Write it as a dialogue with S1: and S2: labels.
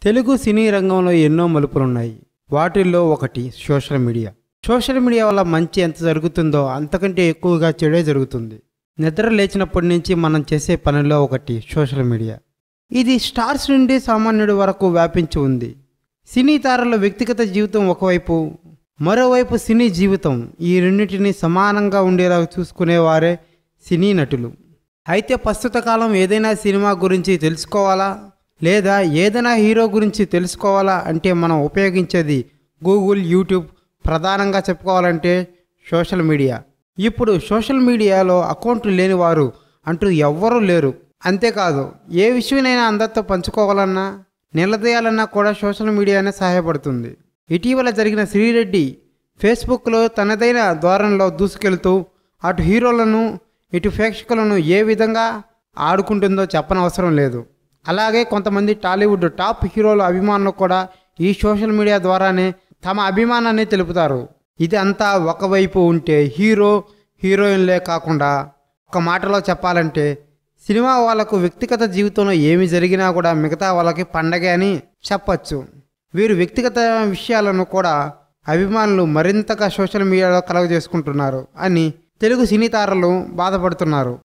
S1: తెలుగు సినీ రంగంలో ఎన్నో మలుపులున్నాయి వాటిల్లో ఒకటి సోషల్ మీడియా సోషల్ మీడియా వల్ల మంచి ఎంత జరుగుతుందో అంతకంటే ఎక్కువగా చెడే జరుగుతుంది నిద్ర లేచినప్పటి నుంచి మనం చేసే పనిలో ఒకటి సోషల్ మీడియా ఇది స్టార్స్ నుండి సామాన్యుడి వరకు వ్యాపించి ఉంది సినీ తారల వ్యక్తిగత జీవితం ఒకవైపు మరోవైపు సినీ జీవితం ఈ రెండింటిని సమానంగా ఉండేలా చూసుకునేవారే సినీ నటులు అయితే ప్రస్తుత కాలం ఏదైనా సినిమా గురించి తెలుసుకోవాలా లేదా ఏదైనా హీరో గురించి తెలుసుకోవాలా అంటే మనం ఉపయోగించేది గూగుల్ యూట్యూబ్ ప్రధానంగా చెప్పుకోవాలంటే సోషల్ మీడియా ఇప్పుడు సోషల్ మీడియాలో అకౌంట్ లేని వారు అంటూ ఎవ్వరూ లేరు అంతేకాదు ఏ విషయమైనా అందరితో పంచుకోవాలన్నా నిలదీయాలన్నా కూడా సోషల్ మీడియానే సహాయపడుతుంది ఇటీవల జరిగిన శ్రీరెడ్డి ఫేస్బుక్లో తనదైన ధోరణిలో దూసుకెళ్తూ అటు హీరోలను ఇటు ప్రేక్షకులను ఏ విధంగా ఆడుకుంటుందో చెప్పనవసరం లేదు అలాగే కొంతమంది టాలీవుడ్ టాప్ హీరోల అభిమానులు కూడా ఈ సోషల్ మీడియా ద్వారానే తమ అభిమానాన్ని తెలుపుతారు ఇది అంతా ఒకవైపు ఉంటే హీరో హీరోయిన్లే కాకుండా ఒక మాటలో చెప్పాలంటే సినిమా వాళ్ళకు వ్యక్తిగత జీవితంలో ఏమి జరిగినా కూడా మిగతా వాళ్ళకి పండగే అని చెప్పచ్చు వీరు వ్యక్తిగత విషయాలను కూడా అభిమానులు మరింతగా సోషల్ మీడియాలో కలగజేసుకుంటున్నారు అని తెలుగు సినీ తారలు బాధపడుతున్నారు